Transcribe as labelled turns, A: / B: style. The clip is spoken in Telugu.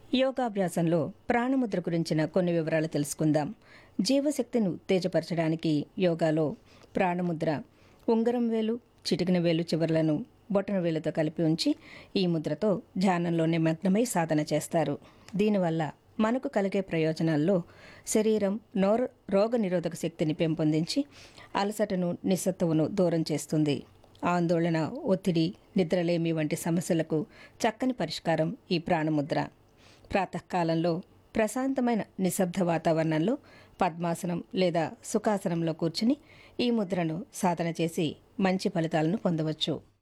A: యోగాభ్యాసంలో ప్రాణముద్ర గురించిన కొన్ని వివరాలు తెలుసుకుందాం జీవశక్తిని ఉత్తేజపరచడానికి యోగాలో ప్రాణముద్ర ఉంగరం వేలు చిటికిన వేలు చివర్లను బొటన వేలుతో కలిపి ఉంచి ఈ ముద్రతో ధ్యానంలో నిమగ్నమై సాధన చేస్తారు దీనివల్ల మనకు కలిగే ప్రయోజనాల్లో శరీరం నోర రోగ నిరోధక శక్తిని పెంపొందించి అలసటను నిస్సత్తువును దూరం చేస్తుంది ఆందోళన ఒత్తిడి నిద్రలేమి వంటి సమస్యలకు చక్కని పరిష్కారం ఈ ప్రాణముద్ర ప్రాతకాలంలో ప్రశాంతమైన నిశ్శబ్ద వాతావరణంలో పద్మాసనం లేదా సుఖాసనంలో కూర్చుని ఈ ముద్రను సాధన చేసి మంచి ఫలితాలను పొందవచ్చు